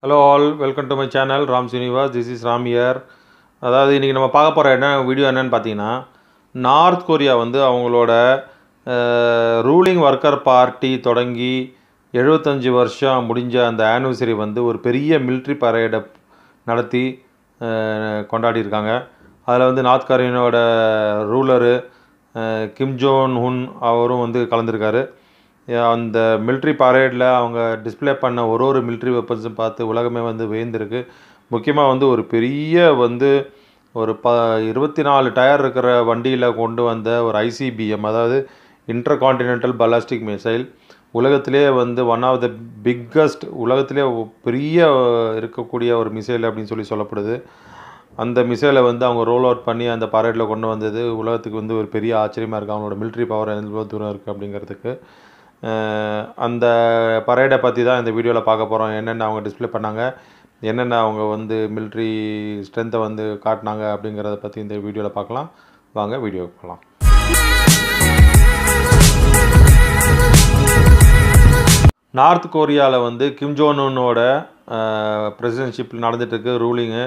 hello all welcome to my channel Ram universe this is Ram here அதாவது இன்றைக்கி நம்ம பார்க்க போகிற என்ன வீடியோ என்னன்னு பார்த்தீங்கன்னா நார்த் கொரியா வந்து அவங்களோட ரூலிங் ஒர்க்கர் பார்ட்டி தொடங்கி எழுபத்தஞ்சி வருஷம் முடிஞ்ச அந்த ஆனிவர்சரி வந்து ஒரு பெரிய மிலிட்ரி பரேடை நடத்தி அஹ், கொண்டாடியிருக்காங்க அதில் வந்து நார்த் கொரியனோட ரூலரு கிம் ஜோன் ஹுன் அவரும் வந்து கலந்துருக்காரு அஹ் அந்த மிலிட்ரி பரேடில் அவங்க டிஸ்ப்ளே பண்ண ஒரு ஒரு மிலிட்ரி வெப்பன்ஸும் பார்த்து உலகமே வந்து வியந்திருக்கு முக்கியமாக வந்து ஒரு பெரிய வந்து ஒரு ப இருபத்தி நாலு டயர் இருக்கிற வண்டியில் கொண்டு வந்த ஒரு ஐசிபிஎம் அதாவது இன்டர் கான்டினென்டல் பலாஸ்டிக் மிசைல் உலகத்திலே வந்து ஒன் ஆஃப் த பிக்கஸ்ட் உலகத்திலே ஒ- பெரிய இருக்கக்கூடிய ஒரு மிசைல் அப்படின்னு சொல்லி சொல்லப்படுது அந்த மிசைலை வந்து அவங்க ரோல் அவுட் பண்ணி அந்த பரேடில் கொண்டு வந்தது உலகத்துக்கு வந்து ஒரு பெரிய ஆச்சரியமாக இருக்குது அவங்களோட மிலிட்ரி பவர் எவ்வளோ தூரம் இருக்குது அப்படிங்கிறதுக்கு அஹ் அந்த பரேடை பற்றி தான் இந்த வீடியோவில் பார்க்க போகிறோம் என்னென்ன அவங்க டிஸ்ப்ளே பண்ணாங்க என்னென்ன அவங்க வந்து மிலிட்ரி ஸ்ட்ரென்த்தை வந்து காட்டினாங்க அப்படிங்கிறத பற்றி இந்த வீடியோவில் பார்க்கலாம் வாங்க வீடியோவுக்கு போகலாம் நார்த் கொரியாவில் வந்து கிம் ஜோன் உன்னோட பிரசிடென்ஷிப் நடந்துட்டுருக்கு ரூலிங்கு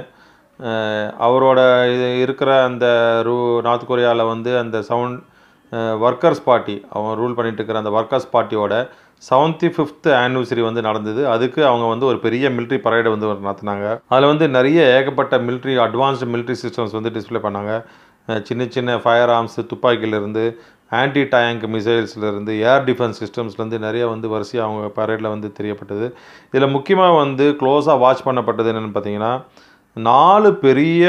அவரோட இது இருக்கிற அந்த ரூ நார்த் கொரியாவில் வந்து அந்த சவுண்ட் ஒர்க்கர்ஸ் பார்ட்டி அவன் ரூல் பண்ணிட்டு இருக்கிற அந்த ஒர்க்கர்ஸ் பார்ட்டியோட செவன்த்தி ஃபிஃப்த் ஆனிவர்சரி வந்து நடந்தது அதுக்கு அவங்க வந்து ஒரு பெரிய மிலிட்ரி பரேடை வந்து நடத்தினாங்க அதில் வந்து நிறைய ஏகப்பட்ட மிலிட்ரி அட்வான்ஸ்டு மிலிட்ரி சிஸ்டம்ஸ் வந்து டிஸ்ப்ளே பண்ணாங்க அஹ் சின்ன சின்ன ஃபயர் ஆர்ம்ஸ் துப்பாக்கியிலேருந்து ஆன்டி டேங்க் மிசைல்ஸ்லேருந்து ஏர் டிஃபென்ஸ் சிஸ்டம்ஸ்லேருந்து நிறைய வந்து வரிசையாக அவங்க பரேடில் வந்து தெரியப்பட்டது இதில் முக்கியமாக வந்து க்ளோஸாக வாட்ச் பண்ணப்பட்டது என்னென்னு பார்த்தீங்கன்னா நாலு பெரிய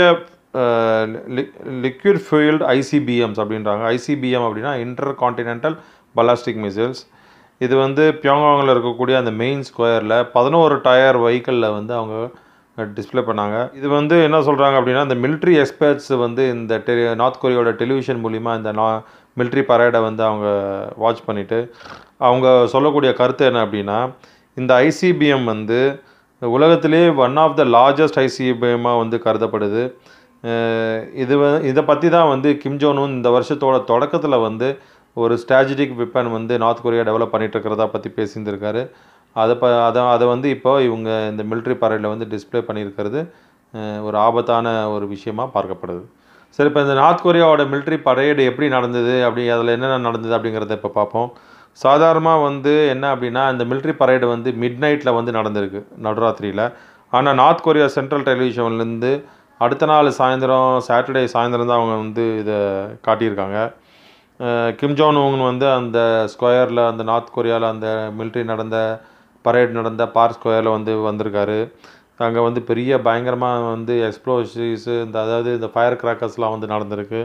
லிக்விட் ஃபியூல்டு ஐசிபிஎம்ஸ் அப்படின்றாங்க ஐசிபிஎம் அப்படின்னா இன்டர் கான்டினென்டல் பலாஸ்டிக் மிசைல்ஸ் இது வந்து பியோங்காங்கில் இருக்கக்கூடிய அந்த மெயின் ஸ்கொயரில் பதினோரு டயர் வெஹிக்கிளில் வந்து அவங்க டிஸ்ப்ளே பண்ணாங்க இது வந்து என்ன சொல்கிறாங்க அப்படின்னா இந்த military எக்ஸ்பர்ட்ஸ் வந்து இந்த டெ நார்த் கொரியாவோட டெலிவிஷன் மூலிமா இந்த நா மிலிட்ரி பரேடை வந்து அவங்க வாட்ச் பண்ணிவிட்டு அவங்க சொல்லக்கூடிய கருத்து என்ன அப்படின்னா இந்த ஐசிபிஎம் வந்து உலகத்திலே ஒன் ஆஃப் த லார்ஜஸ்ட் ஐசிபிஎம்மாக வந்து கருதப்படுது அஹ் இது வ இதை பற்றி தான் வந்து கிம் ஜோனும் இந்த வருஷத்தோட தொடக்கத்தில் வந்து ஒரு ஸ்ட்ராட்டஜிக் வெப்பன் வந்து நார்த் கொரியா டெவலப் பண்ணிட்டு இருக்கிறதா பற்றி பேசியிருந்திருக்காரு அதை ப அதை அதை வந்து இப்போ இவங்க இந்த மிலிட்ரி பரேடில் வந்து டிஸ்ப்ளே பண்ணியிருக்கிறது அஹ் ஒரு ஆபத்தான ஒரு விஷயமா பார்க்கப்படுது சரி இப்போ இந்த நார்த் கொரியாவோட மிலிட்ரி பரேடு எப்படி நடந்தது அப்படி அதில் என்னென்ன நடந்தது அப்படிங்கிறத இப்போ பார்ப்போம் சாதாரணமாக வந்து என்ன அப்படின்னா இந்த மிலிட்ரி பரேடு வந்து மிட் நைட்டில் வந்து நடந்திருக்கு நடுராத்திரியில் ஆனால் நார்த் கொரியா சென்ட்ரல் டெலிவிஷன்லேருந்து அடுத்த நாள் சாயந்தரம் சாட்டர்டே சாயந்தரம் தான் அவங்க வந்து இதை காட்டியிருக்காங்க அஹ் கிம் ஜோன் உங் வந்து அந்த ஸ்கொயரில் அந்த நார்த் கொரியாவில் அந்த மிலிட்ரி நடந்த பரேட் நடந்த பார்க் ஸ்கொயரில் வந்து வந்திருக்காரு அங்கே வந்து பெரிய பயங்கரமாக வந்து எக்ஸ்ப்ளோசிவ்ஸு இந்த அதாவது இந்த ஃபயர் கிராக்கர்ஸ்லாம் வந்து நடந்திருக்கு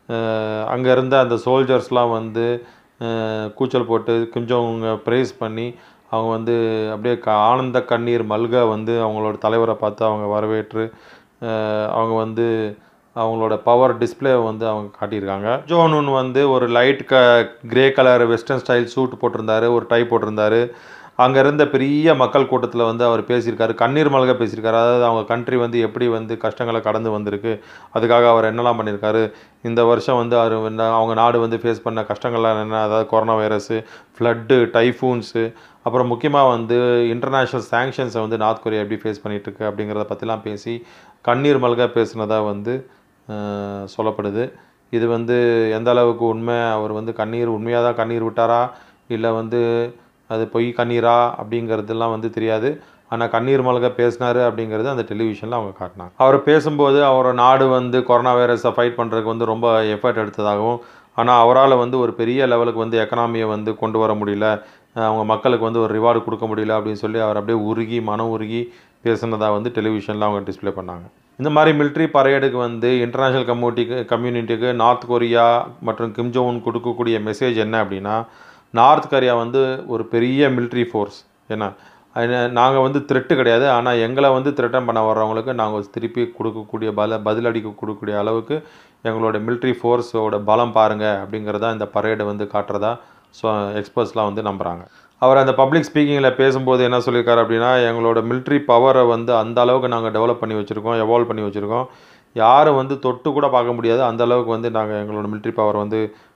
அங்கே இருந்த அந்த சோல்ஜர்ஸ்லாம் வந்து அஹ் கூச்சல் போட்டு கொஞ்சம் ப்ரைஸ் பண்ணி அவங்க வந்து அப்படியே க ஆனந்த கண்ணீர் மல்க வந்து அவங்களோட தலைவரை பார்த்து அவங்க வரவேற்று அஹ் அவங்க வந்து அவங்களோட பவர் டிஸ்ப்ளே வந்து அவங்க காட்டியிருக்காங்க ஜோனுன் வந்து ஒரு லைட் க grey colour western style suit போட்டிருந்தாரு ஒரு டை போட்டிருந்தாரு அங்கே இருந்த பெரிய மக்கள் கூட்டத்தில் வந்து அவர் பேசியிருக்காரு கண்ணீர் மல்க பேசியிருக்காரு அதாவது அவங்க கண்ட்ரி வந்து எப்படி வந்து கஷ்டங்களை கடந்து வந்திருக்கு அதுக்காக அவர் என்னெல்லாம் பண்ணியிருக்காரு இந்த வருஷம் வந்து அவர் வந்து அவங்க நாடு வந்து ஃபேஸ் பண்ண கஷ்டங்கள்லாம் என்ன அதாவது கொரோனா வைரஸு ஃப்ளட்டு டைஃபூன்ஸு அப்புறம் முக்கியமாக வந்து இன்டர்நேஷ்னல் சாங்ஷன்ஸை வந்து நார்த் கொரியா எப்படி ஃபேஸ் பண்ணிகிட்ருக்கு அப்படிங்கிறத பற்றிலாம் பேசி கண்ணீர் மல்க பேசுனதா வந்து அஹ், சொல்லப்படுது இது வந்து எந்த அளவுக்கு உண்மை அவர் வந்து கண்ணீர் உண்மையாக தான் கண்ணீர் விட்டாரா இல்லை வந்து அது பொய் கண்ணீரா அப்படிங்கிறதுலாம் வந்து தெரியாது ஆனால் கண்ணீர் மல்க பேசினாரு அப்படிங்கிறது அந்த டெலிவிஷனில் அவங்க காட்டினாங்க அவர் பேசும்போது அவரோட நாடு வந்து கொரோனா வைரஸை ஃபைட் பண்ணுறதுக்கு வந்து ரொம்ப எஃபர்ட் எடுத்ததாகவும் ஆனால் அவரால் வந்து ஒரு பெரிய லெவலுக்கு வந்து எக்கனாமியை வந்து கொண்டு வர முடியல அஹ் அவங்க மக்களுக்கு வந்து ஒரு ரிவார்டு கொடுக்க முடியல அப்படின்னு சொல்லி அவர் அப்படியே உருகி மனம் உருகி பேசுனதாக வந்து டெலிவிஷனில் அவங்க டிஸ்ப்ளே பண்ணாங்க இந்த மாதிரி மிலிட்ரி பரேடுக்கு வந்து இன்டர்நேஷ்னல் கம்யூனிட்டிக்கு கம்யூனிட்டிக்கு நார்த் கொரியா மற்றும் கிம் ஜோன் கொடுக்கக்கூடிய மெசேஜ் என்ன அப்படின்னா நார்த் கொரியா வந்து ஒரு பெரிய மிலிட்ரி ஃபோர்ஸ் ஏன்னா நாங்கள் வந்து த்ரெட்டு கிடையாது ஆனால் எங்களை வந்து த்ரெட்டன் பண்ண வர்றவங்களுக்கு நாங்கள் திருப்பி கொடுக்கக்கூடிய பல பதிலடிக்க கொடுக்கக்கூடிய அளவுக்கு எங்களோட மிலிட்ரி ஃபோர்ஸோட பலம் பாருங்கள் அப்படிங்கிறதா இந்த பரேடை வந்து காட்டுறதா ஸோ எக்ஸ்பர்ட்ஸ்லாம் வந்து நம்புகிறாங்க அவர் அந்த பப்ளிக் ஸ்பீக்கிங்கில் பேசும்போது என்ன சொல்லியிருக்காரு அப்படின்னா எங்களோட மிலிட்ரி பவரை வந்து அந்த அளவுக்கு நாங்கள் டெவலப் பண்ணி வச்சுருக்கோம் எவால்வ் பண்ணி வச்சுருக்கோம் யாரும் வந்து தொட்டு கூட பார்க்க முடியாது அந்த அளவுக்கு வந்து நாங்கள் எங்களோட மிலிட்ரி பவர் வந்து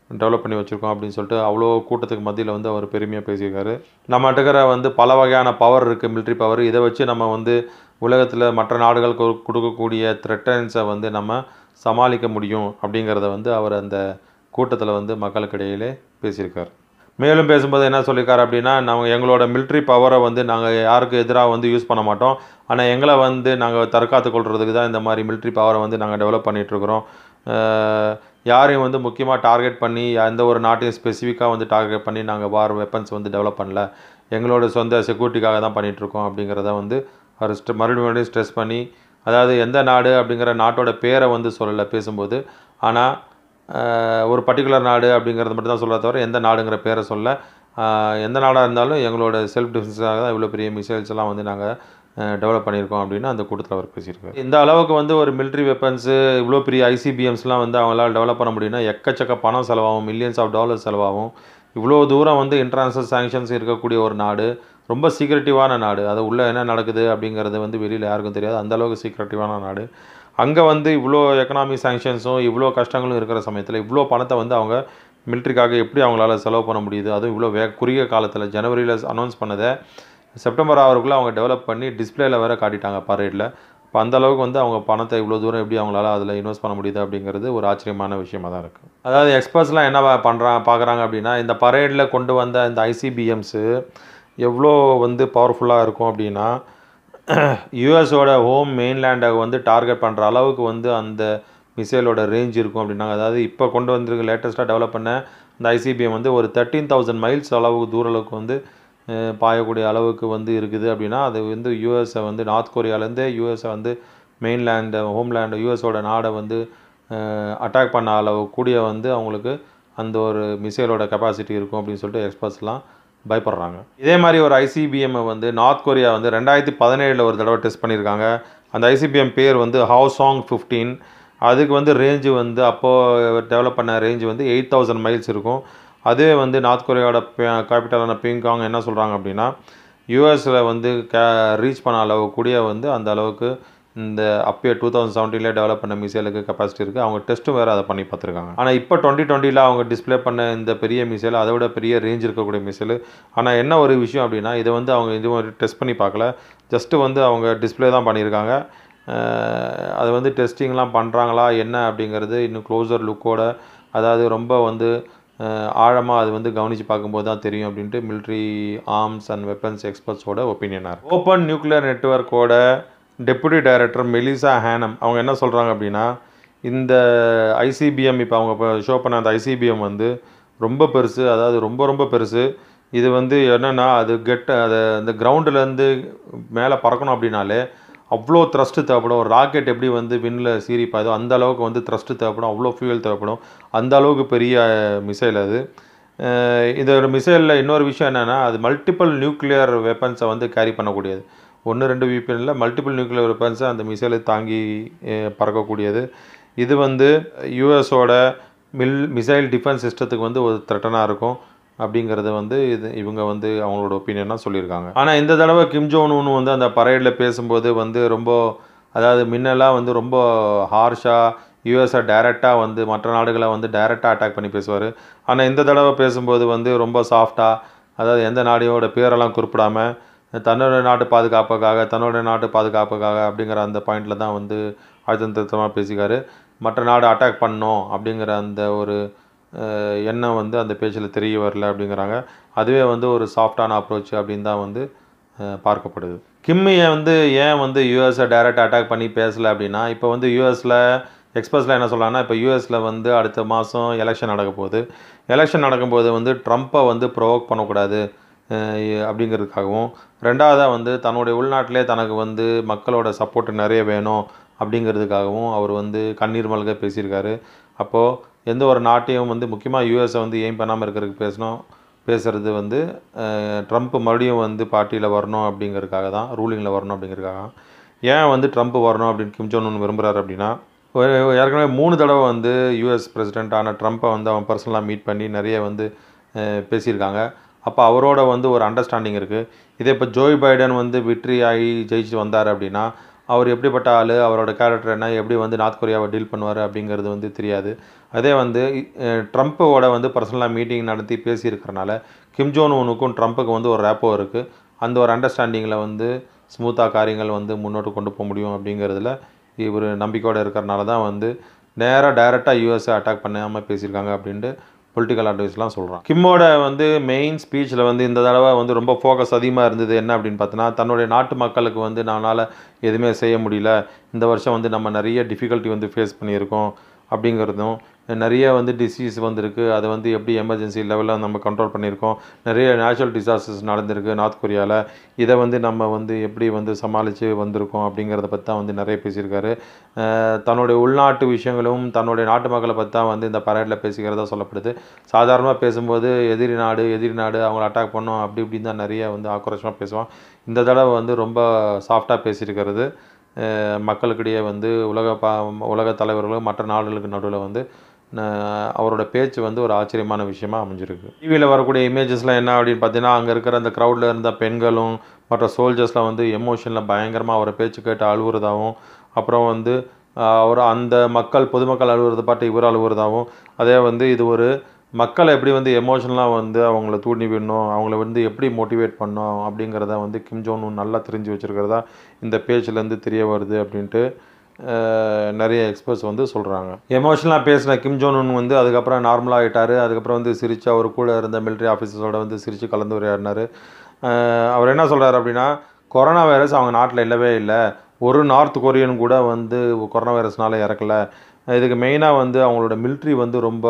டெவலப் பண்ணி வச்சுருக்கோம் அப்படின்னு சொல்லிட்டு அவ்வளோ கூட்டத்துக்கு மத்தியில் வந்து அவர் பெருமையாக பேசியிருக்காரு நம்ம இருக்கிற வந்து பல வகையான பவர் இருக்குது மிலிட்ரி பவர் இதை வச்சு நம்ம வந்து உலகத்தில் மற்ற நாடுகள் கொ- கொடுக்கக்கூடிய த்ரெட்டன்ஸை வந்து நம்ம சமாளிக்க முடியும் அப்படிங்கிறத வந்து அவர் அந்த கூட்டத்தில் வந்து மக்களுக்கு இடையிலே பேசியிருக்கார் மேலும் பேசும்போது என்ன சொல்லியிருக்காரு அப்படின்னா நம்ம எங்களோட மிலிட்ரி பவரை வந்து நாங்கள் யாருக்கு எதிராக வந்து யூஸ் பண்ண மாட்டோம் ஆனால் எங்களை வந்து நாங்கள் தற்காத்து கொள்றதுக்கு தான் இந்த மாதிரி மிலிட்ரி பவரை வந்து நாங்கள் டெவலப் பண்ணிகிட்ருக்குறோம் யாரையும் வந்து முக்கியமாக டார்கெட் பண்ணி எந்த ஒரு நாட்டையும் ஸ்பெசிஃபிக்காக வந்து டார்கெட் பண்ணி நாங்கள் வார் வெப்பன்ஸ் வந்து டெவலப் பண்ணல எங்களோட சொந்த செக்யூரிட்டிக்காக தான் பண்ணிகிட்ருக்கோம் அப்படிங்கிறத வந்து அவர் ஸ்ட- மறுபடியும் மறுபடியும் ஸ்ட்ரெஸ் பண்ணி அதாவது எந்த நாடு அப்படிங்கிற நாட்டோட பேரை வந்து சொல்லலை பேசும்போது ஆனால் ஆஹ் ஒரு பர்டிகுலர் நாடு அப்படிங்கிறது மட்டும் தான் சொல்ல தவிர எந்த நாடுங்கிற பேரை சொல்ல ஆஹ் எந்த நாடாக இருந்தாலும் எங்களோட செல்ஃப் டிஃபென்ஸாக தான் இவ்வளோ பெரிய மிசைல்ஸ் எல்லாம் வந்து நாங்கள் டெவலப் பண்ணியிருக்கோம் அப்படின்னு அந்த கூட்டத்தில் அவர் பேசியிருக்காரு இந்த அளவுக்கு வந்து ஒரு மிலிட்ரி வெப்பன்ஸு இவ்வளோ பெரிய ஐசிபிஎம்ஸ்லாம் வந்து அவங்களால டெவலப் பண்ண முடியும்னா எக்கச்சக்க பணம் செலவாகும் மில்லியன்ஸ் ஆஃப் டாலர்ஸ் செலவாகும் இவ்வளோ தூரம் வந்து இன்டர்நேஷனல் சாங்ஷன்ஸ் இருக்கக்கூடிய ஒரு நாடு ரொம்ப சீக்ரெட்டிவான நாடு அது உள்ளே என்ன நடக்குது அப்படிங்கிறது வந்து வெளியில் யாருக்கும் தெரியாது அந்த அளவுக்கு சீக்ரெட்டிவான நாடு அங்கே வந்து இவ்வளோ எக்கனாமிக் சாங்ஷன்ஸும் இவ்வளோ கஷ்டங்களும் இருக்கிற சமயத்தில் இவ்வளோ பணத்தை வந்து அவங்க மிலிட்ரிக்காக எப்படி அவங்களால செலவு பண்ண முடியுது அதுவும் இவ்வளோ வே குறுகிய காலத்தில் ஜனவரியில் அனௌன்ஸ் பண்ணதை செப்டம்பர் ஆவருக்குள்ளே அவங்க டெவலப் பண்ணி டிஸ்பிளேல வேற காட்டிட்டாங்க பரேடில் இப்போ அந்த அளவுக்கு வந்து அவங்க பணத்தை இவ்வளோ தூரம் எப்படி அவங்களால அதில் இன்வெஸ்ட் பண்ண முடியுது அப்படிங்கிறது ஒரு ஆச்சரியமான விஷயமா தான் இருக்குது அதாவது எக்ஸ்பர்ட்ஸ்லாம் என்ன பண்ணுறாங்க பார்க்குறாங்க அப்படின்னா இந்த பரேடில் கொண்டு வந்த இந்த ஐசிபிஎம்ஸு எவ்வளோ வந்து பவர்ஃபுல்லாக இருக்கும் அப்படின்னா யூஎஸோட ஹோம் மெயின்லேண்டை வந்து டார்கெட் பண்ணுற அளவுக்கு வந்து அந்த மிசைலோட ரேஞ்ச் இருக்கும் அப்படின்னாங்க அதாவது இப்போ கொண்டு வந்திருக்க லேட்டஸ்ட்டாக டெவலப் பண்ண இந்த ஐசிபிஎம் வந்து ஒரு தேர்ட்டீன் தௌசண்ட் மைல்ஸ் அளவுக்கு தூர அளவுக்கு வந்து அஹ், பாயக்கூடிய அளவுக்கு வந்து இருக்குது அப்படின்னா அது வந்து யூஎஸை வந்து நார்த் கொரியாலேருந்து யூஎஸை வந்து மெயின்லேண்டு ஹோம்லேண்டு யூஎஸோட நாடை வந்து அட்டாக் பண்ண அளவு கூடிய வந்து அவங்களுக்கு அந்த ஒரு மிசைலோட கெப்பாசிட்டி இருக்கும் அப்படின்னு சொல்லிட்டு எக்ஸ்பர்ட்ஸ்லாம் பயப்படுறாங்க இதே மாதிரி ஒரு ஐசிபிஎம் வந்து நார்த் கொரியா வந்து ரெண்டாயிரத்தி பதினேழில் ஒரு தடவை டெஸ்ட் பண்ணியிருக்காங்க அந்த ஐசிபிஎம் பேர் வந்து ஹவுசாங் ஃபிஃப்டீன் அதுக்கு வந்து ரேஞ்சு வந்து அப்போது டெவலப் பண்ண ரேஞ்சு வந்து எயிட் தௌசண்ட் மைல்ஸ் இருக்கும் அதுவே வந்து நார்த் கொரியாவோட கேபிட்டலான பிங்காங் என்ன சொல்கிறாங்க அப்படின்னா யூஎஸில் வந்து கே ரீச் பண்ண அளவு கூடிய வந்து அந்த அளவுக்கு இந்த அப்பயே டூ தௌசண்ட் செவன்டீன்லேயே டெவலப் பண்ண மிசைலுக்கு கெப்பாசிட்டி இருக்குது அவங்க டெஸ்ட்டும் வேறு அதை பண்ணி பார்த்துருக்காங்க ஆனால் இப்போ டுவெண்ட்டி டுவெண்ட்டியில் அவங்க டிஸ்ப்ளே பண்ண இந்த பெரிய மிசைல் அதை விட பெரிய ரேஞ்ச் இருக்கக்கூடிய மிசைல் ஆனால் என்ன ஒரு விஷயம் அப்படின்னா இதை வந்து அவங்க இது மாதிரி டெஸ்ட் பண்ணி பார்க்கல ஜஸ்ட்டு வந்து அவங்க டிஸ்ப்ளே தான் பண்ணியிருக்காங்க அஹ் அது வந்து டெஸ்டிங்லாம் பண்ணுறாங்களா என்ன அப்படிங்கிறது இன்னும் க்ளோசர் லுக்கோட அதாவது ரொம்ப வந்து ஆழமாக அது வந்து கவனித்து பார்க்கும்போது தான் தெரியும் அப்படின்ட்டு military ஆர்ம்ஸ் அண்ட் வெப்பன்ஸ் எக்ஸ்பர்ட்ஸோட ஒப்பீனியனாக இருக்கு ஓப்பன் நியூக்ளியர் நெட்வொர்க்கோட டெப்புட்டி டைரக்டர் மெலிசா ஹேனம் அவங்க என்ன சொல்கிறாங்க அப்படின்னா இந்த ஐசிபிஎம் இப்போ அவங்க இப்போ ஷோ பண்ண அந்த ஐசிபிஎம் வந்து ரொம்ப பெருசு அதாவது ரொம்ப ரொம்ப பெருசு இது வந்து என்னென்னா அது கெட் அது அந்த கிரவுண்டுலேருந்து மேலே பறக்கணும் அப்படின்னாலே அவ்வளோ த்ரஸ்ட்டு தேவைப்படும் ஒரு ராக்கெட் எப்படி வந்து விண்ணில் சீறி பாயுதோ அந்த அளவுக்கு வந்து த்ரஸ்ட்டு தேவைப்படும் அவ்வளோ ஃபியூயல் தேவைப்படும் அந்த அளவுக்கு பெரிய மிசைல் அது அஹ் இதோட மிசைலில் இன்னொரு விஷயம் என்னென்னா அது மல்டிபிள் நியூக்ளியர் வெப்பன்ஸை வந்து கேரி பண்ணக்கூடியது ஒன்று ரெண்டு வீப்பனில் மல்டிபிள் நியூக்ளியர் வெப்பன்ஸை அந்த மிசைலை தாங்கி அஹ் பறக்கக்கூடியது இது வந்து யூஎஸோட மில் மிசைல் டிஃபென்ஸ் சிஸ்டத்துக்கு வந்து ஒரு த்ரெட்டனாக இருக்கும் அப்படிங்கிறத வந்து இது இவங்க வந்து அவங்களோட ஒப்பீனியனாக சொல்லியிருக்காங்க ஆனால் இந்த தடவை கிம் ஜோன் உன் வந்து அந்த பரேடில் பேசும்போது வந்து ரொம்ப அதாவது முன்னெல்லாம் வந்து ரொம்ப ஹார்ஷாக யூஎஸை டைரெக்டாக வந்து மற்ற நாடுகளை வந்து டைரெக்டாக அட்டாக் பண்ணி பேசுவார் ஆனால் இந்த தடவை பேசும்போது வந்து ரொம்ப சாஃப்டாக அதாவது எந்த நாடையோட பேரெல்லாம் குறிப்பிடாமல் தன்னோட நாட்டு பாதுகாப்புக்காக தன்னோட நாட்டு பாதுகாப்புக்காக அப்படிங்கிற அந்த பாயிண்டில் தான் வந்து அழுத்தம் திருத்தமாக பேசிக்காரு மற்ற நாடு அட்டாக் பண்ணோம் அப்படிங்கிற அந்த ஒரு அஹ், எண்ணம் வந்து அந்த பேச்சில் தெரிய வரல அப்படிங்கிறாங்க அதுவே வந்து ஒரு சாஃப்டான அப்ரோச் அப்படின்னு தான் வந்து அஹ், பார்க்கப்படுது கிம்மியை வந்து ஏன் வந்து யூஎஸை டைரக்ட் அட்டாக் பண்ணி பேசலை அப்படின்னா இப்போ வந்து யூஎஸில் எக்ஸ்பிரஸில் என்ன சொல்கிறாங்கன்னா இப்போ யூஎஸில் வந்து அடுத்த மாதம் எலெக்ஷன் நடக்க போகுது எலெக்ஷன் நடக்கும்போது வந்து ட்ரம்ப்பை வந்து ப்ரொவோக் பண்ணக்கூடாது அஹ் அப்படிங்கிறதுக்காகவும் ரெண்டாவதாக வந்து தன்னுடைய உள்நாட்டிலே தனக்கு வந்து மக்களோட சப்போர்ட் நிறைய வேணும் அப்படிங்கிறதுக்காகவும் அவர் வந்து கண்ணீர் மல்க பேசியிருக்காரு அப்போது எந்த ஒரு நாட்டையும் வந்து முக்கியமாக யூஎஸை வந்து எய்ம் பண்ணாமல் இருக்கிறதுக்கு பேசணும் பேசுகிறது வந்து அஹ், ட்ரம்ப் மறுபடியும் வந்து பார்ட்டியில் வரணும் அப்படிங்கிறதுக்காக தான் ரூலிங்கில் வரணும் அப்படிங்கிறதுக்காக ஏன் வந்து ட்ரம்ப் வரணும் அப்படின்னு கிம் ஜோன் உன் விரும்புகிறாரு அப்படின்னா ஒரு ஏற்கனவே மூணு தடவை வந்து யூஎஸ் பிரசிடெண்ட்டான ட்ரம்ப்பை வந்து அவன் பர்சனலாக மீட் பண்ணி நிறைய வந்து அஹ், பேசியிருக்காங்க அப்போ அவரோட வந்து ஒரு அண்டர்ஸ்டாண்டிங் இருக்குது இதே இப்போ ஜோய் பைடன் வந்து விட்ரி ஆகி ஜெயிச்சு வந்தார் அப்படின்னா அவர் எப்படிப்பட்ட ஆள் அவரோட கேரக்டர் என்ன எப்படி வந்து நார்த் கொரியாவை டீல் பண்ணுவார் அப்படிங்கிறது வந்து தெரியாது அதே வந்து அஹ், ட்ரம்ப்போட வந்து பர்சனலாக மீட்டிங் நடத்தி பேசியிருக்கிறனால கிம் ஜோன் உனுக்கும் ட்ரம்ப்புக்கு வந்து ஒரு ரேப்போ இருக்குது அந்த ஒரு அண்டர்ஸ்டாண்டிங்கில் வந்து ஸ்மூத்தாக காரியங்கள் வந்து முன்னோட்டு கொண்டு போக முடியும் அப்படிங்கிறதுல இவர் நம்பிக்கையோடு இருக்கிறனால தான் வந்து நேராக டைரெக்டாக யூஎஸ்ஐ அட்டாக் பண்ணாமல் பேசியிருக்காங்க அப்படின்ட்டு பொலிட்டிக்கல் அட்வைஸ்லாம் சொல்கிறான் கிம்மோட வந்து மெயின் ஸ்பீச்சில் வந்து இந்த தடவை வந்து ரொம்ப ஃபோக்கஸ் அதிகமாக இருந்தது என்ன அப்படின்னு பார்த்தோன்னா தன்னுடைய நாட்டு மக்களுக்கு வந்து நம்மளால் எதுவுமே செய்ய முடியல இந்த வருஷம் வந்து நம்ம நிறைய டிஃபிகல்ட்டி வந்து ஃபேஸ் பண்ணியிருக்கோம் அப்படிங்கிறதும் நிறைய வந்து டிசீஸ் வந்திருக்கு அதை வந்து எப்படி எமர்ஜென்சி லெவலில் நம்ம கண்ட்ரோல் பண்ணியிருக்கோம் நிறைய நேச்சுரல் டிசாஸ்டர்ஸ் நடந்திருக்கு நார்த் கொரியாவில் இதை வந்து நம்ம வந்து எப்படி வந்து சமாளித்து வந்திருக்கோம் அப்படிங்கிறத பற்றி தான் வந்து நிறைய பேசியிருக்காரு அஹ் தன்னுடைய உள்நாட்டு விஷயங்களும் தன்னுடைய நாட்டு மக்களை பற்றி தான் வந்து இந்த பரேடில் பேசிக்கிறதா சொல்லப்படுது சாதாரணமாக பேசும்போது எதிரி நாடு எதிரி நாடு அவங்கள அட்டாக் பண்ணோம் அப்படி இப்படின்னு தான் நிறைய வந்து ஆக்ரோஷமாக பேசுவான் இந்த தடவை வந்து ரொம்ப சாஃப்டாக பேசியிருக்கிறது அஹ் மக்களுக்கிடையே வந்து உலக பா உலக தலைவர்களும் மற்ற நாடுகளுக்கு நடுவில் வந்து ந- அவரோட பேச்சு வந்து ஒரு ஆச்சரியமான விஷயமா அமைஞ்சிருக்கு டிவியில் வரக்கூடிய இமேஜஸ்லாம் என்ன அப்படின்னு பார்த்தீங்கன்னா அங்கே இருக்கிற அந்த க்ரௌடில் இருந்த பெண்களும் மற்ற சோல்ஜர்ஸ்லாம் வந்து எமோஷனில் பயங்கரமாக அவரை பேச்சு கேட்டு அழுவுறதாகவும் அப்புறம் வந்து ஆஹ், அவர் அந்த மக்கள் பொதுமக்கள் அழுவுறதை பார்த்து இவர் அழுவுறதாகவும் அதே வந்து இது ஒரு மக்களை எப்படி வந்து எமோஷனலாக வந்து அவங்கள தூண்டி விடணும் அவங்கள வந்து எப்படி மோட்டிவேட் பண்ணணும் அப்படிங்கிறத வந்து கிம் ஜோன் உன் நல்லா தெரிஞ்சு வச்சுருக்கிறதா இந்த பேச்சுலேருந்து தெரிய வருது அப்படின்ட்டு அஹ், நிறைய எக்ஸ்பர்ட்ஸ் வந்து சொல்கிறாங்க எமோஷனலாக பேசின கிம் ஜோன் உன் வந்து அதுக்கப்புறம் நார்மலாக ஆகிட்டார் அதுக்கப்புறம் வந்து சிரித்து அவர் கூட இருந்த மிலிட்ரி ஆஃபீஸர்ஸோட வந்து சிரித்து கலந்து உரையாடினார் அவர் என்ன சொல்கிறார் அப்படின்னா கொரோனா வைரஸ் அவங்க நாட்டில் இல்லவே இல்லை ஒரு நார்த் கொரியன் கூட வந்து கொரோனா வைரஸ்னால இறக்கல இதுக்கு மெயினாக வந்து அவங்களோட மிலிட்ரி வந்து ரொம்ப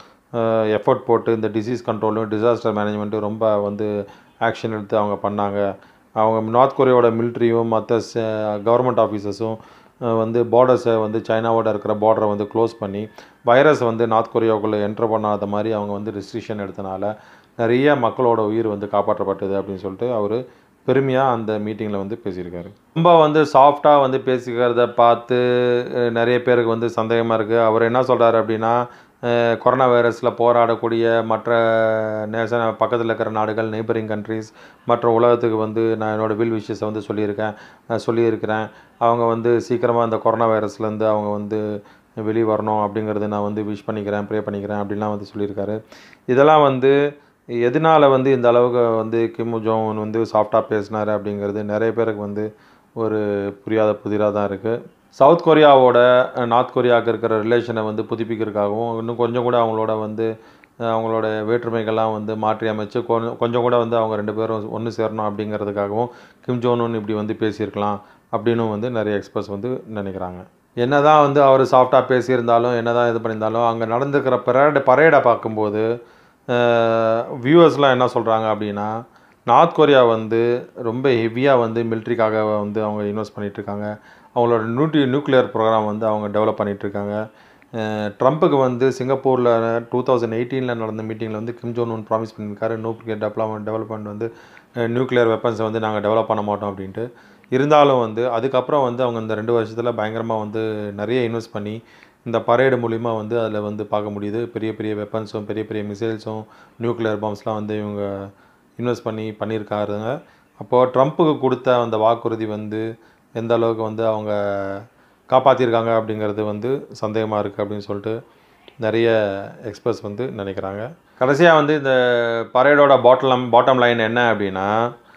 எஃபர்ட் போட்டு இந்த டிசீஸ் கண்ட்ரோலும் டிசாஸ்டர் மேனேஜ்மெண்ட்டும் ரொம்ப வந்து ஆக்ஷன் எடுத்து அவங்க பண்ணாங்க அவங்க நார்த் கொரியாவோட மிலிட்ரியும் மற்ற கவர்மெண்ட் ஆஃபீஸர்ஸும் வந்து பார்டர்ஸை வந்து சைனாவோட இருக்கிற பார்டரை வந்து க்ளோஸ் பண்ணி வைரஸ் வந்து நார்த் கொரியாவுக்குள்ளே என்டர் பண்ணாத மாதிரி அவங்க வந்து ரெஸ்ட்ரிக்ஷன் எடுத்தனால நிறைய மக்களோட உயிர் வந்து காப்பாற்றப்பட்டது அப்படின்னு சொல்லிட்டு அவர் பெருமையாக அந்த மீட்டிங்கில் வந்து பேசியிருக்காரு ரொம்ப வந்து சாஃப்டாக வந்து பேசிக்கிறத பார்த்து அஹ், நிறைய பேருக்கு வந்து சந்தேகமாக இருக்குது அவர் என்ன சொல்கிறாரு அப்படின்னா அஹ், கொரோனா வைரஸில் போராடக்கூடிய மற்ற நேஷன் பக்கத்தில் இருக்கிற நாடுகள் நெய்பரிங் கண்ட்ரீஸ் மற்ற உலகத்துக்கு வந்து நான் என்னோடய வில் விஷயத்தை வந்து சொல்லியிருக்கேன் நான் சொல்லியிருக்கிறேன் அவங்க வந்து சீக்கிரமாக அந்த கொரோனா வைரஸ்லேருந்து அவங்க வந்து வெளியே வரணும் அப்படிங்கிறது நான் வந்து விஷ் பண்ணிக்கிறேன் ப்ரே பண்ணிக்கிறேன் அப்படின்லாம் வந்து சொல்லியிருக்காரு இதெல்லாம் வந்து எதனால் வந்து இந்த அளவுக்கு வந்து கிம் ஜோங் வந்து சாஃப்டாக பேசினார் அப்படிங்கிறது நிறைய பேருக்கு வந்து ஒரு புரியாத புதிராக தான் இருக்குது சவுத் கொரியாவோட அஹ், நார்த் கொரியாவுக்கு இருக்கிற ரிலேஷனை வந்து புதுப்பிக்கிறதுக்காகவும் இன்னும் கொஞ்சம் கூட அவங்களோட வந்து அஹ், அவங்களோட வேற்றுமைகள்லாம் வந்து மாற்றி அமைச்சு கொஞ்சம் கொஞ்சம் கூட வந்து அவங்க ரெண்டு பேரும் ஒன்று சேரணும் அப்படிங்கிறதுக்காகவும் கிம் ஜோனுன்னு இப்படி வந்து பேசியிருக்கலாம் அப்படின்னு வந்து நிறைய எக்ஸ்பர்ட்ஸ் வந்து நினைக்கிறாங்க என்னதான் வந்து அவர் சாஃப்டாக பேசியிருந்தாலும் என்னதான் இது பண்ணியிருந்தாலும் அங்கே நடந்துக்கிற பரேடு பரேடை பார்க்கும்போது வியூவர்ஸ்லாம் என்ன சொல்கிறாங்க அப்படின்னா நார்த் கொரியா வந்து ரொம்ப ஹெவியாக வந்து மிலிட்ரிக்காக வந்து அவங்க இன்வெஸ்ட் பண்ணிட்டு இருக்காங்க அவங்களோட நியூட்ரி நியூக்ளியர் ப்ரோக்ராம் வந்து அவங்க டெவலப் பண்ணிட்டு இருக்காங்க அஹ் ட்ரம்ப்புக்கு வந்து சிங்கப்பூரில் டூ தௌசண்ட் எயிட்டீனில் நடந்த மீட்டிங்கில் வந்து கிம் ஜோன் ஒன் ப்ராமிஸ் பண்ணியிருக்காரு நியூக்ளியர் டெவலப்மெண்ட் டெவலப்மெண்ட் வந்து நியூக்ளியர் வெப்பன்ஸை வந்து நாங்கள் டெவலப் பண்ண மாட்டோம் அப்படின்ட்டு இருந்தாலும் வந்து அதுக்கப்புறம் வந்து அவங்க இந்த ரெண்டு வருஷத்தில் பயங்கரமாக வந்து நிறைய இன்வெஸ்ட் பண்ணி இந்த பரேடு மூலிமா வந்து அதில் வந்து பார்க்க முடியுது பெரிய பெரிய வெப்பன்ஸும் பெரிய பெரிய மிசைல்ஸும் நியூக்ளியர் பாம்ஸ்லாம் வந்து இவங்க இன்வெஸ்ட் பண்ணி பண்ணியிருக்காருங்க அப்போது ட்ரம்ப்புக்கு கொடுத்த அந்த வாக்குறுதி வந்து எந்த அளவுக்கு வந்து அவங்க காப்பாற்றிருக்காங்க அப்படிங்கிறது வந்து சந்தேகமாக இருக்குது அப்படின்னு சொல்லிட்டு நிறைய எக்ஸ்பர்ட்ஸ் வந்து நினைக்கிறாங்க கடைசியாக வந்து இந்த பரேடோட பாட்டம் பாட்டம் லைன் என்ன அப்படின்னா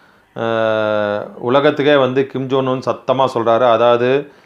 அஹ், உலகத்துக்கே வந்து கிம் ஜோன் சத்தமாக சொல்கிறாரு அதாவது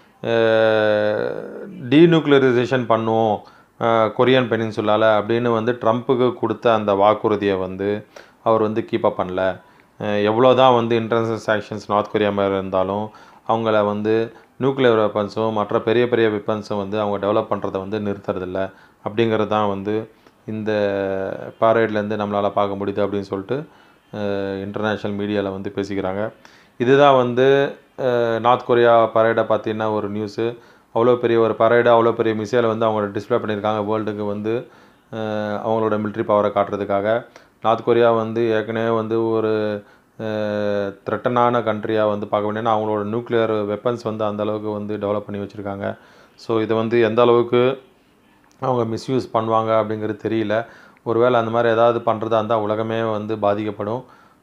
டீநியூக்ளியரைசேஷன் பண்ணுவோம் அஹ், கொரியன் பெனின்சுலால அப்படின்னு வந்து ட்ரம்ப்புக்கு கொடுத்த அந்த வாக்குறுதியை வந்து அவர் வந்து கீப் அப் பண்ணல எவ்வளோ தான் வந்து இன்டர்நேஷனல் சாங்ஷன்ஸ் நார்த் கொரியா மேலே இருந்தாலும் அவங்கள வந்து நியூக்ளியர் வெப்பன்ஸும் மற்ற பெரிய பெரிய வெப்பன்ஸும் வந்து அவங்க டெவலப் பண்ணுறதை வந்து நிறுத்துறதில்ல அப்படிங்கிறது தான் வந்து இந்த பாரேட்லேருந்து நம்மளால் பார்க்க முடியுது அப்படின்னு சொல்லிட்டு இன்டர்நேஷ்னல் மீடியாவில் வந்து பேசிக்கிறாங்க இதுதான் வந்து அஹ், நார்த் கொரியா பரேடை பார்த்தீங்கன்னா ஒரு நியூஸு அவ்வளோ பெரிய ஒரு பரேடு அவ்வளோ பெரிய மிசைலை வந்து அவங்க டிஸ்ப்ளே பண்ணியிருக்காங்க வேர்ல்டுக்கு வந்து அஹ், அவங்களோட மிலிட்ரி பவரை காட்டுறதுக்காக நார்த் கொரியா வந்து ஏற்கனவே வந்து ஒரு த்ரெட்டனான கண்ட்ரியாக வந்து பார்க்க வேண்டியனா அவங்களோட நியூக்ளியர் வெப்பன்ஸ் வந்து அந்த அளவுக்கு வந்து டெவலப் பண்ணி வச்சுருக்காங்க ஸோ இதை வந்து எந்த அளவுக்கு அவங்க மிஸ்யூஸ் பண்ணுவாங்க அப்படிங்கிறது தெரியல ஒருவேளை அந்த மாதிரி ஏதாவது பண்ணுறதா இருந்தால் உலகமே வந்து பாதிக்கப்படும்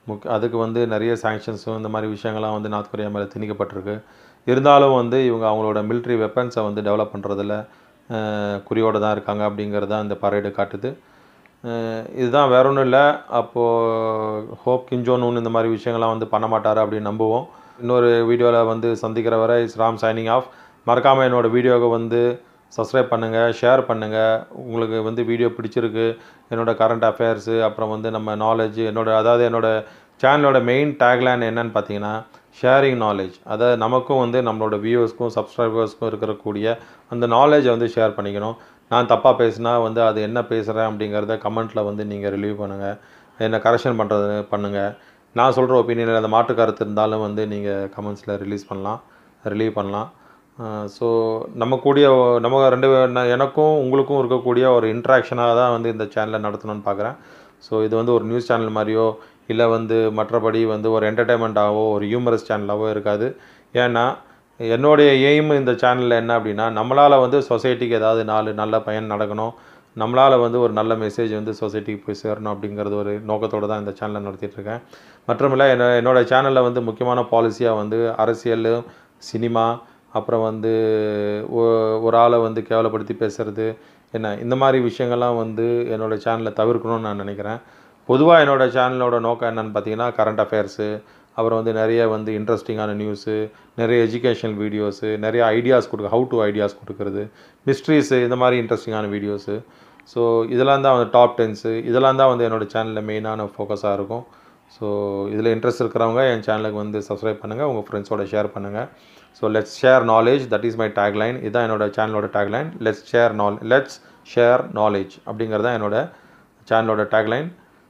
முக் அதுக்கு வந்து நிறைய சாங்ஷன்ஸும் இந்த மாதிரி விஷயங்கள்லாம் வந்து நார்த் கொரியா மேலே திணிக்கப்பட்டிருக்கு இருந்தாலும் வந்து இவங்க அவங்களோட military வெப்பன்ஸை வந்து டெவலப் பண்ணுறதுல குறியோடு தான் இருக்காங்க அப்படிங்கிறது தான் இந்த பரேடு காட்டுது அஹ் இதுதான் வேற ஒன்றும் இல்லை அப்போது ஹோப் கிஞ்சோன் இந்த மாதிரி விஷயங்கள்லாம் வந்து பண்ண மாட்டார் அப்படின்னு நம்புவோம் இன்னொரு வீடியோவில் வந்து சந்திக்கிற வரை இஸ் ராம் சைனிங் ஆஃப் மறக்காமல் என்னோட வீடியோவை வந்து சப்ஸ்கிரைப் பண்ணுங்கள் ஷேர் பண்ணுங்கள் உங்களுக்கு வந்து வீடியோ பிடிச்சிருக்கு என்னோட கரண்ட் அஃபேர்ஸு அப்புறம் வந்து நம்ம நாலேஜ் என்னோட அதாவது என்னோட சேனலோட மெயின் டேக்லைன் என்னன்னு பார்த்தீங்கன்னா ஷேரிங் நாலேஜ் அதாவது நமக்கும் வந்து நம்மளோட வியூவர்ஸ்க்கும் சப்ஸ்கிரைபர்ஸ்க்கும் இருக்கக்கூடிய அந்த நாலேஜை வந்து ஷேர் பண்ணிக்கணும் நான் தப்பாக பேசினா வந்து அது என்ன பேசுகிறேன் அப்படிங்கிறத கமெண்ட்டில் வந்து நீங்கள் ரிலீவ் பண்ணுங்கள் என்ன கரெக்ஷன் பண்ணுறது பண்ணுங்கள் நான் சொல்கிற ஒப்பீனியனில் அந்த மாற்று கருத்து இருந்தாலும் வந்து நீங்கள் கமெண்ட்ஸில் ரிலீஸ் பண்ணலாம் ரிலீவ் பண்ணலாம் ஸோ நம்ம கூடிய நம்ம ரெண்டு பேர் ந- எனக்கும் உங்களுக்கும் இருக்கக்கூடிய ஒரு இன்ட்ராக்ஷனாக தான் வந்து இந்த சேனலை நடத்தணும்னு பார்க்குறேன் ஸோ இது வந்து ஒரு நியூஸ் சேனல் மாதிரியோ இல்லை வந்து மற்றபடி வந்து ஒரு என்டர்டைன்மெண்ட்டாகவோ ஒரு ஹியூமரஸ் சேனலாகவோ இருக்காது ஏன்னா என்னுடைய எய்ம் இந்த சேனலில் என்ன அப்படின்னா நம்மளால் வந்து சொசைட்டிக்கு ஏதாவது நாலு நல்ல பயன் நடக்கணும் நம்மளால் வந்து ஒரு நல்ல மெசேஜ் வந்து சொசைட்டிக்கு போய் சேரணும் அப்படிங்கிறது ஒரு நோக்கத்தோடு தான் இந்த சேனலை நடத்திட்டு இருக்கேன் மற்றமில்ல என்ன என்னோடய சேனலில் வந்து முக்கியமான பாலிசியாக வந்து அரசியல் சினிமா அப்புறம் வந்து ஒ- ஒரு ஆளை வந்து கேவலப்படுத்தி பேசுறது என்ன இந்த மாதிரி விஷயங்கள்லாம் வந்து என்னோட சேனலில் தவிர்க்கணும்னு நான் நினைக்கிறேன் பொதுவாக என்னோட சேனலோட நோக்கம் என்னன்னு பார்த்தீங்கன்னா கரண்ட் அஃபேர்ஸு அப்புறம் வந்து நிறைய வந்து இன்ட்ரெஸ்டிங்கான நியூஸு நிறைய எஜுகேஷனல் வீடியோஸு நிறைய ஐடியாஸ் கொடுக்க ஹவு டு ஐடியாஸ் கொடுக்கறது மிஸ்ட்ரீஸு இந்த மாதிரி இன்ட்ரெஸ்டிங்கான வீடியோஸு ஸோ இதெல்லாம் தான் வந்து டாப் டென்ஸு இதெல்லாம் தான் வந்து என்னோட சேனலில் மெயினான ஃபோக்கஸாக இருக்கும் ஸோ இதில் இன்ட்ரெஸ்ட் இருக்கிறவங்க என் சேனலுக்கு வந்து சப்ஸ்கிரைப் பண்ணுங்கள் உங்கள் ஃப்ரெண்ட்ஸோட ஷேர் பண்ணுங்கள் so let's share knowledge that is my tagline இதுதான் என்னோட சேனலோட டேக்லைன் லெட்ஸ் ஷேர் நால் லெட்ஸ் ஷேர் நாலேஜ் அப்படிங்கிறது தான் என்னோட சேனலோட டேக்லைன்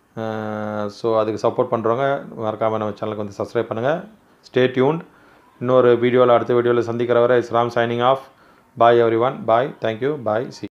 ஸோ அதுக்கு சப்போர்ட் பண்ணுறவங்க மறக்காமல் நம்ம சேனலுக்கு வந்து சப்ஸ்கிரைப் பண்ணுங்கள் ஸ்டே டியூன்ட் இன்னொரு வீடியோவில் அடுத்த வீடியோவில் சந்திக்கிற வரை is Ram signing off bye everyone bye thank you bye C